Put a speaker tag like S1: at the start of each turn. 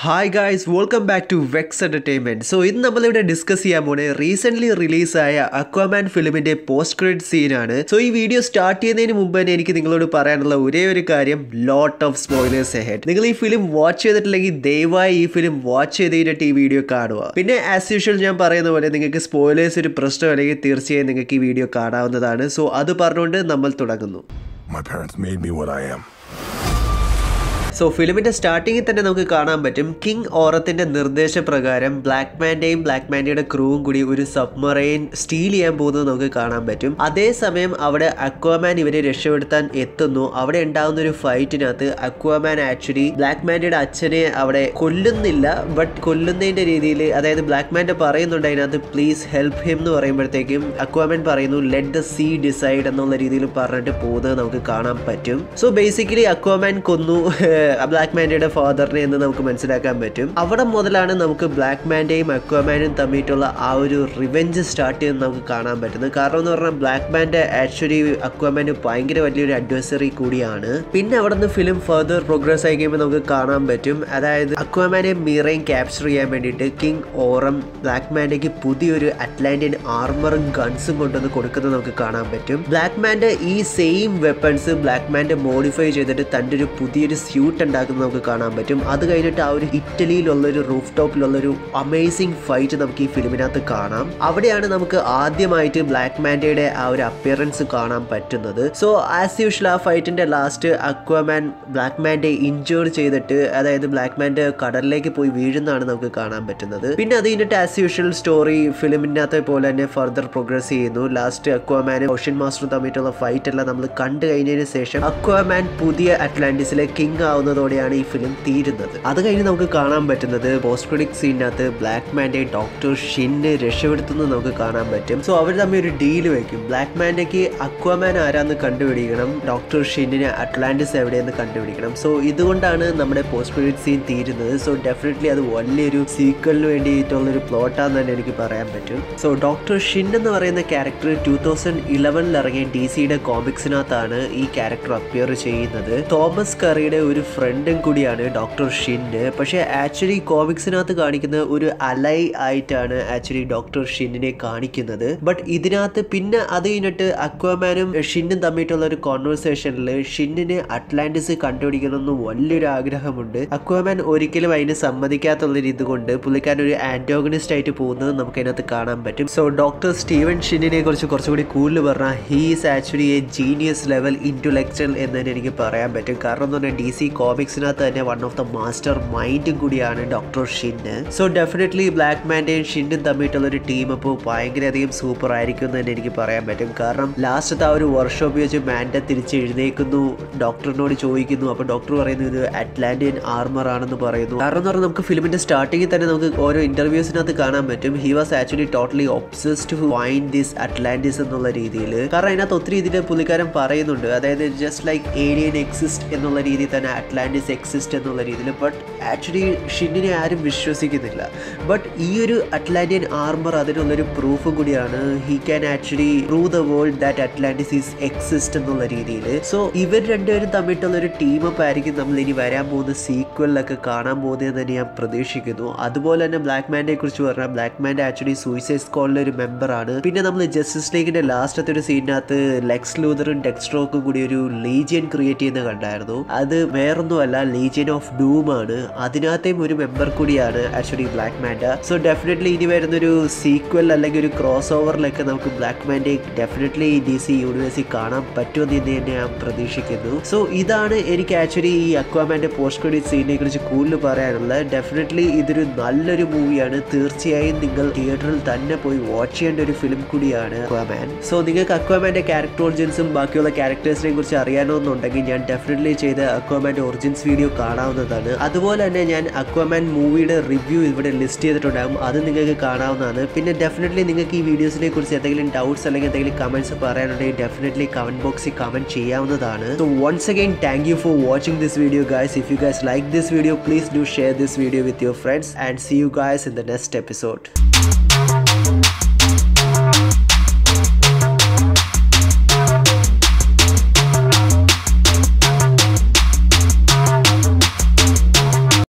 S1: Hi guys welcome back to Vex entertainment so ഇന്ന് നമ്മളിവിടെ discuss ചെയ്യാൻ പോണേ റീസെൻ്റ്ലി റിലീസായ അക്വാമാൻ ഫിലിമിൻ്റെ പോസ്റ്റ് ക്രെഡിറ്റ് സീനാണ് സോ ഈ വീഡിയോ സ്റ്റാർട്ട് ചെയ്യുന്നതിന് മുമ്പ് തന്നെ എനിക്ക് നിങ്ങളോട് പറയാനുള്ള ഒരേ ഒരു കാര്യം ലോട്ട് ഓഫ് സ്പോയിലേഴ്സ് ഹെഡ് നിങ്ങൾ ഈ ഫിലിം വാച്ച് ചെയ്തിട്ടില്ലെങ്കിൽ ദയവായി ഈ ഫിലിം വാച്ച് ചെയ്ത് കഴിഞ്ഞിട്ട് ഈ വീഡിയോ കാണുക പിന്നെ ആസ് യൂഷ്വൽ ഞാൻ പറയുന്ന പോലെ നിങ്ങൾക്ക് സ്പോയിലേഴ്സ് ഒരു പ്രശ്നമല്ലെങ്കിൽ തീർച്ചയായും നിങ്ങൾക്ക് ഈ വീഡിയോ കാണാവുന്നതാണ് സോ അത് പറഞ്ഞുകൊണ്ട് നമ്മൾ തുടങ്ങുന്നു
S2: My parents made me what I am.
S1: So ഫിലിമിന്റെ സ്റ്റാർട്ടിങ്ങിൽ തന്നെ നമുക്ക് കാണാൻ പറ്റും കിങ് ഓറത്തിന്റെ നിർദ്ദേശപ്രകാരം ബ്ലാക്ക് മാൻ്റെയും ബ്ലാക്ക് മാൻ്റെയുടെ ക്രൂവും കൂടി ഒരു സബ്മറൈൻ സ്റ്റീൽ ചെയ്യാൻ പോകുന്നത് നമുക്ക് കാണാൻ പറ്റും അതേസമയം അവിടെ അക്വാമാൻ ഇവരെ രക്ഷപ്പെടുത്താൻ എത്തുന്നു അവിടെ ഉണ്ടാകുന്ന ഒരു ഫൈറ്റിനകത്ത് അക്വാമാൻ ആക്ച്വലി ബ്ലാക്ക് മാൻ്റെയുടെ അച്ഛനെ അവിടെ കൊല്ലുന്നില്ല ബട്ട് കൊല്ലുന്നതിന്റെ രീതിയിൽ അതായത് ബ്ലാക്ക് മാൻ്റെ പറയുന്നുണ്ട് അതിനകത്ത് പ്ലീസ് ഹെൽപ്പ് ഹിം എന്ന് പറയുമ്പോഴത്തേക്കും അക്വാമാൻ പറയുന്നു ലെറ്റ് ദ സീ ഡിസൈഡ് എന്നുള്ള രീതിയിൽ പറഞ്ഞിട്ട് പോകുന്നത് നമുക്ക് കാണാൻ പറ്റും സോ ബേസിക്കലി അക്വാമാൻ കൊന്നു ബ്ലാക്ക് മാൻഡയുടെ ഫാദറിനെ എന്ന് നമുക്ക് മനസ്സിലാക്കാൻ പറ്റും അവിടെ മുതലാണ് നമുക്ക് ബ്ലാക്ക് മാൻഡയും അക്വാമാനും തമ്മിയിട്ടുള്ള ആ ഒരു റിവെഞ്ച് സ്റ്റാർട്ട് ചെയ്യുന്നത് നമുക്ക് കാണാൻ പറ്റുന്നത് കാരണം എന്ന് പറഞ്ഞാൽ ബ്ലാക്ക് മാൻഡ് ആക്ച്വലി അക്വാമാന് ഭയങ്കര വലിയൊരു അഡ്വൈസറി കൂടിയാണ് പിന്നെ അവിടെ നിന്ന് ഫിലിം ഫർദർ പ്രോഗ്രസ് ആയി കഴിയുമ്പോൾ നമുക്ക് കാണാൻ പറ്റും അതായത് അക്വാമാനെ മീറയും ക്യാപ്ചർ ചെയ്യാൻ വേണ്ടിയിട്ട് കിങ് ഓറം ബ്ലാക്ക് മാൻഡയ്ക്ക് പുതിയൊരു അറ്റ്ലാന്റിയൻ ആർമറും ഗൺസും കൊണ്ടുവന്ന് കൊടുക്കുന്നത് നമുക്ക് കാണാൻ പറ്റും ബ്ലാക്ക് മാൻഡ് ഈ same weapons black Manta modify ചെയ്തിട്ട് തൻ്റെ ഒരു പുതിയൊരു സ്യൂട്ട് ഉണ്ടാക്കുന്നത് നമുക്ക് കാണാൻ പറ്റും അത് കഴിഞ്ഞിട്ട് ആ ഒരു ഇറ്റലിയിലുള്ള ഒരു റൂഫ് ടോപ്പിലുള്ള ഒരു അമേസിംഗ് ഫൈറ്റ് നമുക്ക് ഈ ഫിലിമിനകത്ത് കാണാം അവിടെയാണ് നമുക്ക് ആദ്യമായിട്ട് ബ്ലാക്ക് മാൻഡയുടെ ആ ഒരു അപ്പിയറൻസ് കാണാൻ പറ്റുന്നത് സോ ആസ് യൂഷ്വൽ ആ ഫൈറ്റിന്റെ ലാസ്റ്റ് അക്വാമാൻ ബ്ലാക്ക് മാൻഡെ ഇഞ്ചേർഡ് ചെയ്തിട്ട് അതായത് ബ്ലാക്ക് മാൻഡ് കടലിലേക്ക് പോയി വീഴുന്നതാണ് നമുക്ക് കാണാൻ പറ്റുന്നത് പിന്നെ അത് കഴിഞ്ഞിട്ട് ആസ് യൂഷ്വൽ സ്റ്റോറി ഫിലിമിനകത്തെ പോലെ തന്നെ ഫർദർ പ്രോഗ്രസ് ചെയ്യുന്നു ലാസ്റ്റ് അക്വാമാനും ഓഷ്യൻ മാസ്റ്ററും തമ്മിലുള്ള ഫൈറ്റ് എല്ലാം നമ്മൾ കണ്ടു കഴിഞ്ഞതിന് ശേഷം അക്വാമാൻ പുതിയ അറ്റ്ലാന്റിസിലെ കിങ് ആവുന്നതോടെയാണ് ഈ ഫിലിം തീരുന്നത് അത് കഴിഞ്ഞ് നമുക്ക് കാണാൻ പറ്റുന്നത് പോസ്റ്റ് ക്രെഡിറ്റ് സീനിനകത്ത് ബ്ലാക്ക് മാൻഡെ ഡോക്ടർ ഷിന്നെ രക്ഷപ്പെടുത്തുന്നത് നമുക്ക് കാണാൻ പറ്റും സോ അവർ തമ്മിൽ ഒരു ഡീല് വെക്കും ബ്ലാക്ക് മാൻഡയ്ക്ക് അക്വാമാൻ ആരാന്ന് കണ്ടുപിടിക്കണം ഡോക്ടർ ഷിന്നിനെ അറ്റ്ലാന്റിസ് എവിടെയെന്ന് കണ്ടുപിടിക്കണം സോ ഇതുകൊണ്ടാണ് നമ്മുടെ പോസ്റ്റ് ക്രെഡിറ്റ് സീൻ തീരുന്നത് സോ ഡെഫിനറ്റ്ലി അത് വലിയൊരു സീക്വലിന് വേണ്ടിയിട്ടുള്ളൊരു പ്ലോട്ടാന്ന് തന്നെ എനിക്ക് പറയാൻ പറ്റും സോ ഡോക്ടർ ഷിൻ എന്ന് പറയുന്ന ക്യാരക്ടർ ടൂ തൗസൻഡ് ഇലവനിൽ ഇറങ്ങിയ ഡി സിയുടെ കോമിക്സിനകത്താണ് ഈ ക്യാരക്ടർ അപ്പിയർ ചെയ്യുന്നത് തോമസ് കറിയുടെ ഒരു ഫ്രണ്ടും കൂടിയാണ് ഡോക്ടർ ഷിന്ന് പക്ഷേ ആക്ച്വലി കോമിക്സിനകത്ത് കാണിക്കുന്ന ഒരു അലൈ ആയിട്ടാണ് ആക്ച്വലി ഡോക്ടർ ഷിന്നിനെ കാണിക്കുന്നത് ബട്ട് ഇതിനകത്ത് പിന്നെ അത് കഴിഞ്ഞിട്ട് അക്വാമാനും ഷിന്നും തമ്മിട്ടുള്ള ഒരു കോൺവെർസേഷനിൽ ഷിന്നിന് അറ്റ്ലാന്റിസ് കണ്ടുപിടിക്കണമെന്ന് വലിയൊരു ആഗ്രഹമുണ്ട് അക്വാമാൻ ഒരിക്കലും അതിന് സമ്മതിക്കാത്തുള്ള ഇത് കൊണ്ട് പുള്ളിക്കാരൻ ഒരു ആന്റോഗണിസ്റ്റ് ആയിട്ട് പോകുന്നത് നമുക്ക് അതിനകത്ത് കാണാൻ പറ്റും സോ ഡോക്ടർ സ്റ്റീവൻ ഷിന്നിനെ കുറിച്ച് കുറച്ചുകൂടി കൂടുതൽ പറഞ്ഞാൽ he's actually a genius level intellectual എന്ന് തന്നെ എനിക്ക് പറയാൻ പറ്റും കാരണം എന്ന് പറഞ്ഞാൽ ഡി സി കോമിക്സിനകത്ത് തന്നെ വൺ ഓഫ് ദ മാസ്റ്റർ മൈൻഡും കൂടിയാണ് doctor Shin so definitely black മാൻഡേയും ഷിന്നും തമ്മിട്ടുള്ള ഒരു ടീം അപ്പോൾ ഭയങ്കരധികം സൂപ്പർ ആയിരിക്കും എന്ന് തന്നെ എനിക്ക് പറയാൻ പറ്റും കാരണം ലാസ്റ്റത്തെ ആ ഒരു വർക്ക്ഷോപ്പ് വെച്ച് മാൻഡ തിരിച്ച് എഴുന്നേക്കുന്നു ഡോക്ടറിനോട് ചോദിക്കുന്നു അപ്പോൾ ഡോക്ടർ പറയുന്നു ഇത് അറ്റ്ലാന്റിയൻ ആർമർ ആണെന്ന് പറയുന്നു കാരണം എന്ന് പറഞ്ഞാൽ നമുക്ക് ഫിലിമിന്റെ സ്റ്റാർട്ടിങ്ങിൽ തന്നെ നമുക്ക് ഓരോ ഇന്റർവ്യൂസിനകത്ത് കാണാൻ പറ്റും he was actually totally obsessed to find this Atlantis എന്നുള്ള രീതിയിൽ കാരണം അതിനകത്ത് ഒത്തിരി ഇതിന്റെ പുള്ളിക്കാരൻ പറയുന്നുണ്ട് അതായത് ജസ്റ്റ് ലൈക്ക് ഏലിയൻ എക്സിസ്റ്റ് എന്നുള്ള രീതിയിൽ തന്നെ അറ്റ്ലാന്റിസ് എക്സിസ്റ്റ് എന്നുള്ള രീതിയിൽ ബട്ട് ആക്ച്വലി ഷിന്നിനെ ആരും വിശ്വസിക്കുന്നില്ല ബട്ട് ഈ ഒരു അറ്റ്ലാന്റിയൻ ആർമർ അതിനുള്ളൊരു പ്രൂഫും കൂടിയാണ് he can actually prove the world that Atlantis is exist എന്നുള്ള രീതിയിൽ സോ ഇവർ രണ്ടുപേരും തമ്മിട്ടുള്ള ഒരു ടീം അപ്പ് ആയിരിക്കും നമ്മൾ ഇനി വരാൻ പോകുന്ന സീക്വലിലൊക്കെ കാണാൻ പോകുന്നതെന്ന് തന്നെ ഞാൻ പ്രതീക്ഷിക്കുന്നു അതുപോലെ തന്നെ ബ്ലാക്ക് മാൻഡെ കുറിച്ച് പറഞ്ഞാൽ ബ്ലാക്ക് മാൻഡ് ആക്ച്വലി സൂയിസൈഡ് സ്ക്വാഡിലെ ഒരു മെമ്പറാണ് പിന്നെ നമ്മൾ ജസ്റ്റിസ് ലീഗിന്റെ ലാസ്റ്റത്തെ ഒരു സീനിനകത്ത് ലെക്സ് ലൂതറും ഡെക്സ്ട്രോക്കും കൂടി ഒരു ലീജിയൻ ക്രിയേറ്റ് ചെയ്യുന്നത് കണ്ടായിരുന്നു അത് വേറൊന്നുമല്ല ലീജിയൻ ഓഫ് ഡൂം ആണ് അതിനകത്തെയും ഒരു മെമ്പർ കൂടിയാണ് actually black Manta so definitely ഇനി വരുന്നൊരു സീക്വൽ അല്ലെങ്കിൽ ഒരു ക്രോസ് ഓവറിലൊക്കെ നമുക്ക് ബ്ലാക്ക് മാൻഡെ ഡെഫിനറ്റ്ലി ഡി സി യൂണിവേഴ്സിൽ കാണാൻ പറ്റുമെന്ന് തന്നെ തന്നെ ഞാൻ പ്രതീക്ഷിക്കുന്നു സോ ഇതാണ് എനിക്ക് ആക്ച്വലി ഈ അക്വാമാൻ്റെ പോസ്റ്റ് ക്രെഡിറ്റ് സീനിനെ കുറിച്ച് കൂടുതൽ പറയാനുള്ളത് ഡെഫിനറ്റ്ലി ഇതൊരു നല്ലൊരു മൂവിയാണ് തീർച്ചയായും നിങ്ങൾ തിയേറ്ററിൽ തന്നെ പോയി വാച്ച് ചെയ്യേണ്ട ഒരു ഫിലിം കൂടിയാണ് അക്വാമാൻ സോ നിങ്ങൾക്ക് അക്വാമാൻ്റെ ക്യാരക്ടർ ഒറിജിൻസും ബാക്കിയുള്ള ക്യാരക്ടേഴ്സിനെ കുറിച്ച് അറിയാനോന്നുണ്ടെങ്കിൽ ഞാൻ ഡെഫിനറ്റ്ലി ചെയ്ത അക്വാമാൻ്റെ ഒറിജിൻസ് വീഡിയോ കാണാവുന്നതാണ് അതുപോലെ തന്നെ ഞാൻ അക്വാമാൻ മൂവിയുടെ റിവ്യൂ ഇവിടെ ലിസ്റ്റ് ചെയ്തിട്ടുണ്ടാകും അത് നിങ്ങൾക്ക് കാണാവുന്നതാണ് പിന്നെ ഡെഫിനറ്റ്ലി നിങ്ങൾക്ക് ഈ വീഡിയോസിനെ കുറിച്ച് എന്തെങ്കിലും ഡൗട്ട്സ് അല്ലെങ്കിൽ എന്തെങ്കിലും കമൻസ് പറയാനുണ്ടെങ്കിൽ ഡെഫിനറ്റ്ലി കമന്റ് ബോക്സിൽ കമന്റ് ചെയ്യാവുന്നതാണ് so once again thank you for watching this video guys if you guys like this video please do share this video with your friends and see you guys in the next episode